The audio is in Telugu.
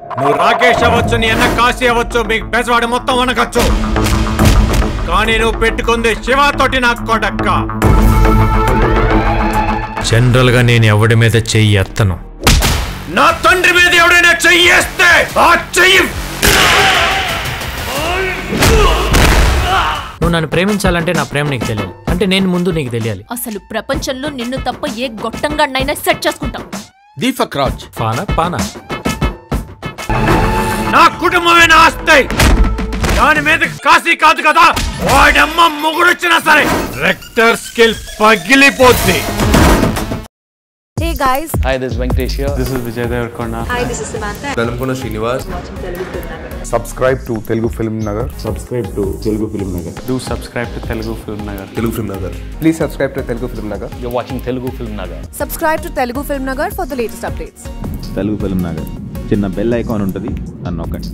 నువ్వు రాకేష్ అవ్వచ్చు నీ అన్న కాశీ అవ్వచ్చు మీకు బెజవాడి మొత్తం వనకచ్చు కానీ నువ్వు పెట్టుకుంది శివతోటి నాకు కొడక్క జనరల్ గా నేను ఎవడి మీద చెయ్యి ఎత్తను నా తండ్రి మీద ఎవడైనా చెయ్యి వేస్తే ఆ చెయ్యి నువ్వు నన్ను ప్రేమించాలంటే నా ప్రేమ నీకు తెలియాలి అంటే నేను ముందు నీకు తెలియాలి అసలు ప్రపంచంలో నిన్ను తప్ప ఏ గొట్టంగాడినైనా సెట్ చేసుకుంటాం దీపక్ రాజ్ పానా పానా నా కుటుంబమే నా ఆస్తాయి దాని మీద కాశీ కాదు కదా వాడమ్మ మొగుడొచ్చినా సరే రెక్టర్ స్కిల్ పగిలిపోద్ది Hey guys, Hi, this is Venkatesh here. This is Vijay Devarkonda. hi, this is Samantha. Velankonda Srinivas subscribe to Telugu film Nagar subscribe to Telugu film Nagar Do subscribe to Telugu Film Nagar. Telugu film Nagar please subscribe to Telugu film Nagar You're watching Telugu Film Nagar. Subscribe to Telugu Film Nagar for the latest updates. Telugu film Nagar చిన్న బెల్ ఐకాన్ ఉంటుంది అని నొక్కండి